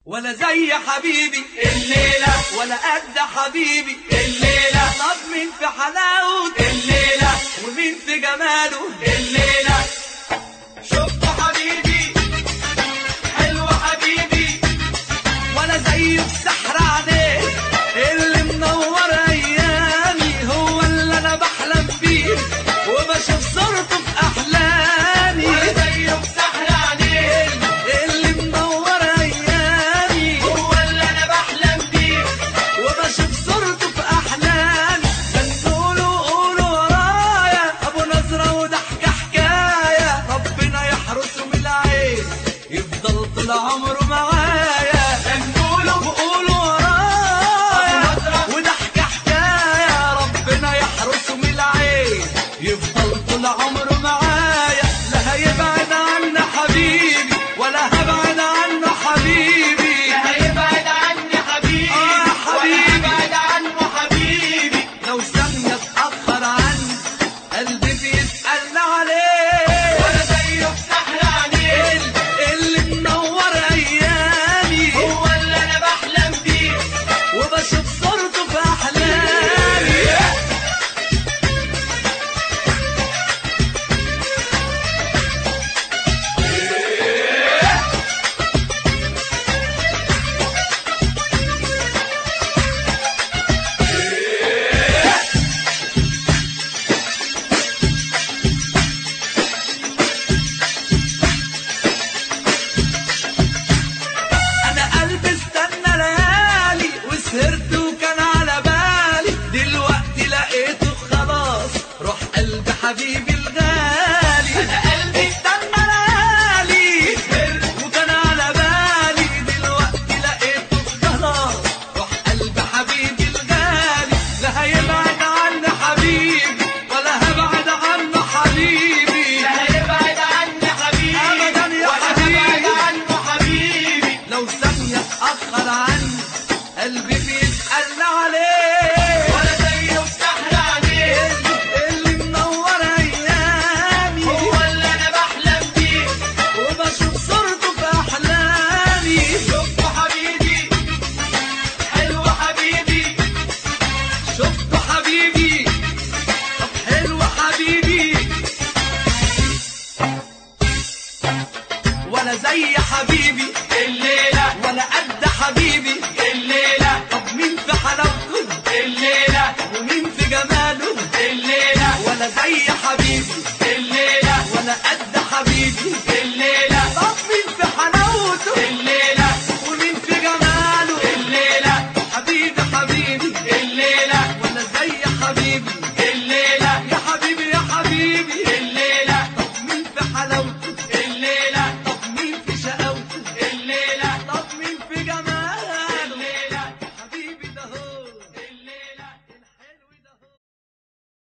ولا زي حبيبي الليلة ولا قد حبيبي الليلة طب مين في حلاوته الليلة ومين في جماله الليلة شفت حبيبي حلو حبيبي ولا زيه في سحر عليه اللي منور ايامي هو اللي انا بحلم بيه وبشوف صورته في احلامي ولا زيه بسحر عليه اللي منور ايامي هو اللي انا بحلم بيه وبشوف صورته في احلامي بنقولوا قولوا ورايا ابو نظره وضحكه حكايه ربنا يحرسه من العين يفضل طول عمره معايا بنقوله وقولوا ورايا أبو نظرة. وضحكه حكايه ربنا يحرسه من العين يفضل طول عمره معايا لا هيبعد عنا حبيبي ولا هبعد عنه حبيبي لا هيبعد عني حبيبي آه يا حبيبي. ولا هبعد عنه حبيبي لو ثانية اتأخر عني قلبي بيسألني عليه ولا زيه بسحر عليه ال- اللي منور أيامي هو اللي انا بحلم بيه وبشوف صورته في أحلامي أنا قلبي استنى ليالي وسهرت وكان على بالي دلوقتي لقيته خلاص روح قلب حبيبي الغالي أنا قلبي استنى ليالي وكان على بالي دلوقتي لقيته خلاص روح قلب حبيبي الغالي لا هيبعد عني حبيبي ولا هبعد عنه حبيبي لا هيبعد عني حبيبي أبداً يا ولا حبيبي. هبعد عنه حبيبي لو ثانية اتأخر عني قلبي بيسألني عليه ولا زيه بسحر عليه اللي منور أيامي هو اللي انا بحلم بيه وبشوف صورته في أحلامي شفت حبيبي حلو حبيبي شفته حبيبي طب حلو حبيبي ولا زي حبيبي الليلة ولا قد حبيبي